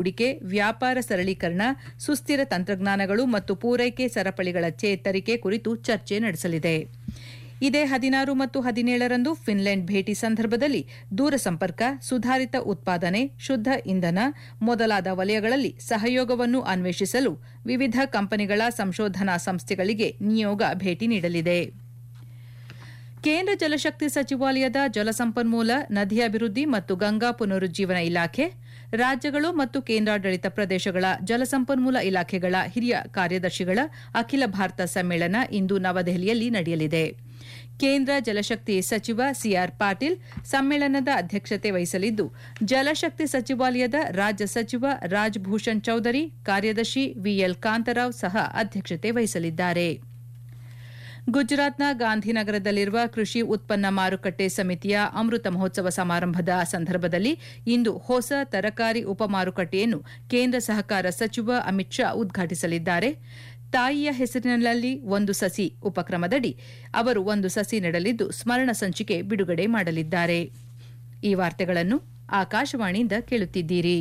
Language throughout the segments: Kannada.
ಹೂಡಿಕೆ ವ್ಯಾಪಾರ ಸರಳೀಕರಣ ಸುಸ್ಥಿರ ತಂತ್ರಜ್ಞಾನಗಳು ಮತ್ತು ಪೂರೈಕೆ ಸರಪಳಿಗಳ ಚೇತರಿಕೆ ಕುರಿತು ಚರ್ಚೆ ನಡೆಸಲಿದೆ ಇದೇ ಹದಿನಾರು ಮತ್ತು ಹದಿನೇಳರಂದು ಫಿನ್ಲೆಂಡ್ ಭೇಟಿ ಸಂದರ್ಭದಲ್ಲಿ ದೂರಸಂಪರ್ಕ ಸುಧಾರಿತ ಉತ್ಪಾದನೆ ಶುದ್ಧ ಇಂಧನ ಮೊದಲಾದ ವಲಯಗಳಲ್ಲಿ ಸಹಯೋಗವನ್ನು ಅನ್ವೇಷಿಸಲು ವಿವಿಧ ಕಂಪನಿಗಳ ಸಂಶೋಧನಾ ಸಂಸ್ಥೆಗಳಿಗೆ ನಿಯೋಗ ಭೇಟಿ ನೀಡಲಿದೆ ಕೇಂದ್ರ ಜಲಶಕ್ತಿ ಸಚಿವಾಲಯದ ಜಲಸಂಪನ್ಮೂಲ ನದಿ ಅಭಿವೃದ್ಧಿ ಮತ್ತು ಗಂಗಾ ಪುನರುಜ್ಜೀವನ ಇಲಾಖೆ ರಾಜ್ಯಗಳು ಮತ್ತು ಕೇಂದ್ರಾಡಳಿತ ಪ್ರದೇಶಗಳ ಜಲಸಂಪನ್ಮೂಲ ಇಲಾಖೆಗಳ ಹಿರಿಯ ಕಾರ್ಯದರ್ಶಿಗಳ ಅಖಿಲ ಭಾರತ ಸಮ್ಮೇಳನ ಇಂದು ನವದೆಹಲಿಯಲ್ಲಿ ನಡೆಯಲಿದೆ ಕೇಂದ್ರ ಜಲಶಕ್ತಿ ಸಚಿವ ಸಿಆರ್ ಪಾಟೀಲ್ ಸಮ್ಮೇಳನದ ಅಧ್ಯಕ್ಷತೆ ವಹಿಸಲಿದ್ದು ಜಲಶಕ್ತಿ ಸಚಿವಾಲಯದ ರಾಜ್ಯ ಸಚಿವ ರಾಜ್ಭೂಷಣ್ ಚೌಧರಿ ಕಾರ್ಯದರ್ಶಿ ವಿಎಲ್ ಕಾಂತರಾವ್ ಸಹ ಅಧ್ಯಕ್ಷತೆ ವಹಿಸಲಿದ್ದಾರೆ ಗುಜರಾತ್ನ ಗಾಂಧಿನಗರದಲ್ಲಿರುವ ಕೃಷಿ ಉತ್ಪನ್ನ ಮಾರುಕಟ್ಟೆ ಸಮಿತಿಯ ಅಮೃತ ಮಹೋತ್ಸವ ಸಮಾರಂಭದ ಸಂದರ್ಭದಲ್ಲಿ ಇಂದು ಹೊಸ ತರಕಾರಿ ಉಪಮಾರುಕಟ್ಟೆಯನ್ನು ಕೇಂದ್ರ ಸಹಕಾರ ಸಚಿವ ಅಮಿತ್ ಶಾ ಉದ್ಘಾಟಿಸಲಿದ್ದಾರೆ ತಾಯಿಯ ಹೆಸರಿನಲ್ಲಿ ಒಂದು ಸಸಿ ಉಪಕ್ರಮದಡಿ ಅವರು ಒಂದು ಸಸಿ ನೆಡಲಿದ್ದು ಸ್ಮರಣ ಸಂಚಿಕೆ ಬಿಡುಗಡೆ ಮಾಡಲಿದ್ದಾರೆ ಈ ವಾರ್ತೆಗಳನ್ನು ಆಕಾಶವಾಣಿಯಿಂದ ಕೇಳುತ್ತಿದ್ದೀರಿ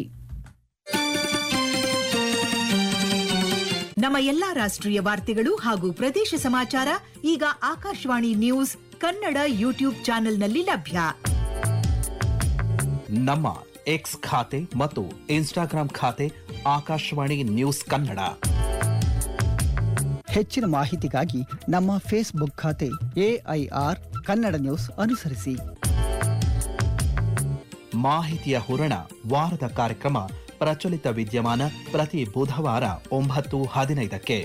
ನಮ್ಮ ಎಲ್ಲಾ ರಾಷ್ಟ್ರೀಯ ವಾರ್ತೆಗಳು ಹಾಗೂ ಪ್ರದೇಶ ಸಮಾಚಾರ ಈಗ ಆಕಾಶವಾಣಿ ನ್ಯೂಸ್ ಕನ್ನಡ ಯೂಟ್ಯೂಬ್ ಚಾನೆಲ್ನಲ್ಲಿ ಲಭ್ಯ ನಮ್ಮ ಎಕ್ಸ್ ಖಾತೆ ಮತ್ತು ಇನ್ಸ್ಟಾಗ್ರಾಂ ಖಾತೆ ಆಕಾಶವಾಣಿ ನ್ಯೂಸ್ ಕನ್ನಡ ಹೆಚ್ಚಿನ ಮಾಹಿತಿಗಾಗಿ ನಮ್ಮ ಫೇಸ್ಬುಕ್ ಖಾತೆ ಎಐಆರ್ ಕನ್ನಡ ನ್ಯೂಸ್ ಅನುಸರಿಸಿ ಮಾಹಿತಿಯ ಹೂರಣ ವಾರದ ಕಾರ್ಯಕ್ರಮ ಪ್ರಚಲಿತ ವಿದ್ಯಮಾನ ಪ್ರತಿ ಬುಧವಾರ ಒಂಬತ್ತು ಹದಿನೈದಕ್ಕೆ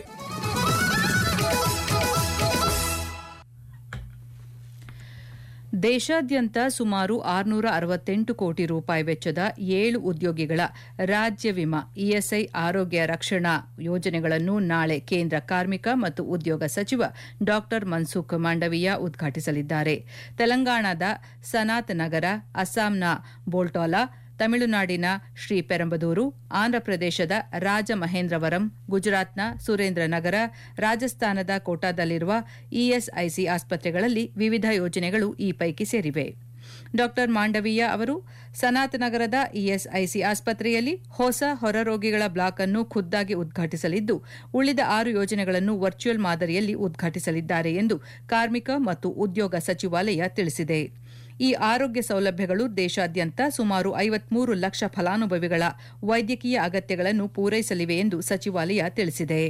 ದೇಶಾದ್ಯಂತ ಸುಮಾರು ಆರುನೂರ ಅರವತ್ತೆಂಟು ಕೋಟಿ ರೂಪಾಯಿ ವೆಚ್ಚದ ಏಳು ಉದ್ಯೋಗಿಗಳ ರಾಜ್ಯ ವಿಮಾ ಇಎಸ್ಐ ಆರೋಗ್ಯ ರಕ್ಷಣಾ ಯೋಜನೆಗಳನ್ನು ನಾಳೆ ಕೇಂದ್ರ ಕಾರ್ಮಿಕ ಮತ್ತು ಉದ್ಯೋಗ ಸಚಿವ ಡಾ ಮನ್ಸುಖ್ ಮಾಂಡವೀಯ ಉದ್ಘಾಟಿಸಲಿದ್ದಾರೆ ತೆಲಂಗಾಣದ ಸನಾತ್ ನಗರ ಅಸ್ಸಾಂನ ಬೋಲ್ಟಾಲಾ ತಮಿಳುನಾಡಿನ ಶ್ರೀ ಪೆರಂಬದೂರು ಆಂಧ್ರಪ್ರದೇಶದ ರಾಜಮಹೇಂದ್ರವರಂ ಗುಜರಾತ್ನ ಸುರೇಂದ್ರನಗರ ರಾಜಸ್ಥಾನದ ಕೋಟಾದಲ್ಲಿರುವ ಇಎಸ್ಐಸಿ ಆಸ್ಪತ್ರೆಗಳಲ್ಲಿ ವಿವಿಧ ಯೋಜನೆಗಳು ಈ ಪೈಕಿ ಸೇರಿವೆ ಡಾ ಮಾಂಡವೀಯ ಅವರು ಸನಾತ್ ನಗರದ ಇಎಸ್ಐಸಿ ಆಸ್ಪತ್ರೆಯಲ್ಲಿ ಹೊಸ ಹೊರರೋಗಿಗಳ ಬ್ಲಾಕ್ ಅನ್ನು ಖುದ್ದಾಗಿ ಉದ್ಘಾಟಿಸಲಿದ್ದು ಉಳಿದ ಆರು ಯೋಜನೆಗಳನ್ನು ವರ್ಚುವಲ್ ಮಾದರಿಯಲ್ಲಿ ಉದ್ಘಾಟಿಸಲಿದ್ದಾರೆ ಎಂದು ಕಾರ್ಮಿಕ ಮತ್ತು ಉದ್ಯೋಗ ಸಚಿವಾಲಯ ತಿಳಿಸಿದೆ ಈ ಆರೋಗ್ಯ ಸೌಲಭ್ಯಗಳು ದೇಶಾದ್ಯಂತ ಸುಮಾರು ಐವತ್ಮೂರು ಲಕ್ಷ ಫಲಾನುಭವಿಗಳ ವೈದ್ಯಕೀಯ ಅಗತ್ಯಗಳನ್ನು ಪೂರೈಸಲಿವೆ ಎಂದು ಸಚಿವಾಲಯ ತಿಳಿಸಿದೆ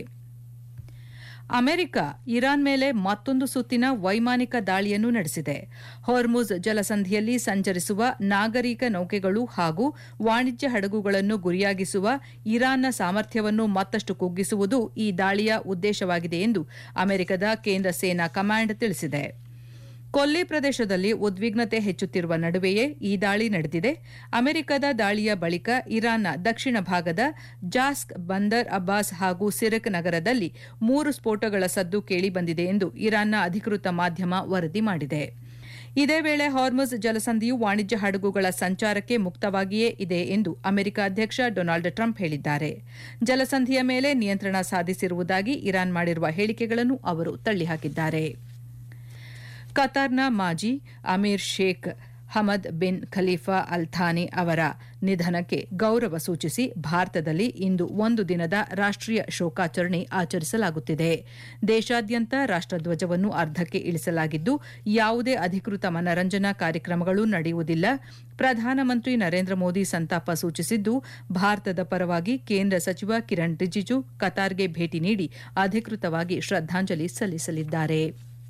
ಅಮೆರಿಕ ಇರಾನ್ ಮೇಲೆ ಮತ್ತೊಂದು ಸುತ್ತಿನ ವೈಮಾನಿಕ ದಾಳಿಯನ್ನು ನಡೆಸಿದೆ ಹೊರ್ಮುಜ್ ಜಲಸಂಧಿಯಲ್ಲಿ ಸಂಚರಿಸುವ ನಾಗರಿಕ ನೌಕೆಗಳು ಹಾಗೂ ವಾಣಿಜ್ಯ ಹಡಗುಗಳನ್ನು ಗುರಿಯಾಗಿಸುವ ಇರಾನ್ನ ಸಾಮರ್ಥ್ಯವನ್ನು ಮತ್ತಷ್ಟು ಕುಗ್ಗಿಸುವುದು ಈ ದಾಳಿಯ ಉದ್ದೇಶವಾಗಿದೆ ಎಂದು ಅಮೆರಿಕದ ಕೇಂದ್ರ ಸೇನಾ ಕಮಾಂಡ್ ತಿಳಿಸಿದೆ ಕೊಲ್ಲಿ ಪ್ರದೇಶದಲ್ಲಿ ಉದ್ವಿಗ್ನತೆ ಹೆಚ್ಚುತ್ತಿರುವ ನಡುವೆಯೇ ಈ ದಾಳಿ ನಡೆದಿದೆ ಅಮೆರಿಕದ ದಾಳಿಯ ಬಳಿಕ ಇರಾನ್ನ ದಕ್ಷಿಣ ಭಾಗದ ಜಾಸ್ಕ್ ಬಂದರ್ ಅಬ್ಬಾಸ್ ಹಾಗೂ ಸಿರಕ್ ನಗರದಲ್ಲಿ ಮೂರು ಸ್ಫೋಟಗಳ ಸದ್ದು ಕೇಳಿಬಂದಿದೆ ಎಂದು ಇರಾನ್ನ ಅಧಿಕೃತ ಮಾಧ್ಯಮ ವರದಿ ಮಾಡಿದೆ ಇದೇ ವೇಳೆ ಹಾರ್ಮುಜ್ ಜಲಸಂಧಿಯು ವಾಣಿಜ್ಯ ಹಡಗುಗಳ ಸಂಚಾರಕ್ಕೆ ಮುಕ್ತವಾಗಿಯೇ ಇದೆ ಎಂದು ಅಮೆರಿಕ ಅಧ್ಯಕ್ಷ ಡೊನಾಲ್ಡ್ ಟ್ರಂಪ್ ಹೇಳಿದ್ದಾರೆ ಜಲಸಂಧಿಯ ಮೇಲೆ ನಿಯಂತ್ರಣ ಸಾಧಿಸಿರುವುದಾಗಿ ಇರಾನ್ ಮಾಡಿರುವ ಹೇಳಿಕೆಗಳನ್ನು ಅವರು ತಳ್ಳಿಹಾಕಿದ್ದಾರೆ ಕತಾರ್ನ ಮಾಜಿ Emir Sheikh Hamad bin Khalifa Al Thani ಅವರ ನಿಧನಕ್ಕೆ ಗೌರವ ಸೂಚಿಸಿ ಭಾರತದಲ್ಲಿ ಇಂದು ಒಂದು ದಿನದ ರಾಷ್ಟೀಯ ಶೋಕಾಚರಣೆ ಆಚರಿಸಲಾಗುತ್ತಿದೆ ದೇಶಾದ್ಯಂತ ರಾಷ್ಟಧ್ವಜವನ್ನು ಅರ್ಧಕ್ಕೆ ಇಳಿಸಲಾಗಿದ್ದು ಯಾವುದೇ ಅಧಿಕೃತ ಮನರಂಜನಾ ಕಾರ್ಯಕ್ರಮಗಳು ನಡೆಯುವುದಿಲ್ಲ ಪ್ರಧಾನಮಂತ್ರಿ ನರೇಂದ್ರ ಮೋದಿ ಸಂತಾಪ ಸೂಚಿಸಿದ್ದು ಭಾರತದ ಪರವಾಗಿ ಕೇಂದ್ರ ಸಚಿವ ಕಿರಣ್ ರಿಜಿಜು ಕತಾರ್ಗೆ ಭೇಟಿ ನೀಡಿ ಅಧಿಕೃತವಾಗಿ ಶ್ರದ್ದಾಂಜಲಿ ಸಲ್ಲಿಸಲಿದ್ದಾರೆ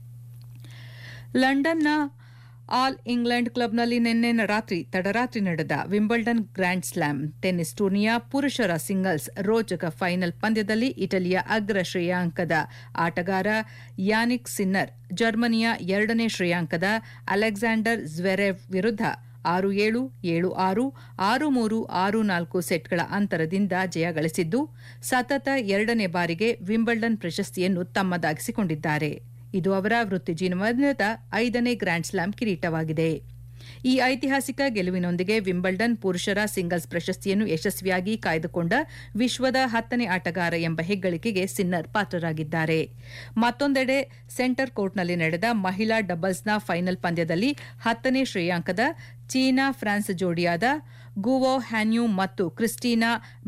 ಲಂಡನ್ನ ಆಲ್ ಇಂಗ್ಲೆಂಡ್ ಕ್ಲಬ್ನಲ್ಲಿ ನಿನ್ನೆ ರಾತ್ರಿ ತಡರಾತ್ರಿ ನಡೆದ ವಿಂಬಲ್ಡನ್ ಗ್ರ್ಯಾಂಡ್ ಸ್ಲಾಮ್ ಟೆನ್ನಿಸ್ ಟೂರ್ನಿಯ ಪುರುಷರ ಸಿಂಗಲ್ಸ್ ರೋಚಕ ಫೈನಲ್ ಪಂದ್ಯದಲ್ಲಿ ಇಟಲಿಯ ಅಗ್ರ ಶ್ರೇಯಾಂಕದ ಆಟಗಾರ ಯಾನಿಕ್ ಸಿನ್ನರ್ ಜರ್ಮನಿಯ ಎರಡನೇ ಶ್ರೇಯಾಂಕದ ಅಲೆಕ್ಸಾಂಡರ್ ಜ್ವೆರೆವ್ ವಿರುದ್ಧ ಆರು ಏಳು ಏಳು ಆರು ಆರು ಮೂರು ಆರು ನಾಲ್ಕು ಸೆಟ್ಗಳ ಅಂತರದಿಂದ ಜಯ ಗಳಿಸಿದ್ದು ಸತತ ಎರಡನೇ ಬಾರಿಗೆ ವಿಂಬಲ್ಡನ್ ಪ್ರಶಸ್ತಿಯನ್ನು ತಮ್ಮದಾಗಿಸಿಕೊಂಡಿದ್ದಾರೆ ಇದು ಅವರ ವೃತ್ತಿ ಜೀವನದ ಐದನೇ ಗ್ರ್ಯಾಂಡ್ ಸ್ಲಾಮ್ ಕಿರೀಟವಾಗಿದೆ ಈ ಐತಿಹಾಸಿಕ ಗೆಲುವಿನೊಂದಿಗೆ ವಿಂಬಲ್ಡನ್ ಪುರುಷರ ಸಿಂಗಲ್ಸ್ ಪ್ರಶಸ್ತಿಯನ್ನು ಯಶಸ್ವಿಯಾಗಿ ಕಾಯ್ದುಕೊಂಡ ವಿಶ್ವದ ಹತ್ತನೇ ಆಟಗಾರ ಎಂಬ ಹೆಗ್ಗಳಿಕೆಗೆ ಸಿನ್ನರ್ ಪಾತ್ರರಾಗಿದ್ದಾರೆ ಮತ್ತೊಂದೆಡೆ ಸೆಂಟರ್ ಕೋರ್ಟ್ನಲ್ಲಿ ನಡೆದ ಮಹಿಳಾ ಡಬಲ್ಸ್ನ ಫೈನಲ್ ಪಂದ್ಯದಲ್ಲಿ ಹತ್ತನೇ ಶ್ರೇಯಾಂಕದ ಚೀನಾ ಫ್ರಾನ್ಸ್ ಜೋಡಿಯಾದ ಗುವೋ ಹ್ಯಾನ್ಯೂ ಮತ್ತು ಕ್ರಿಸ್ಟಿನಾ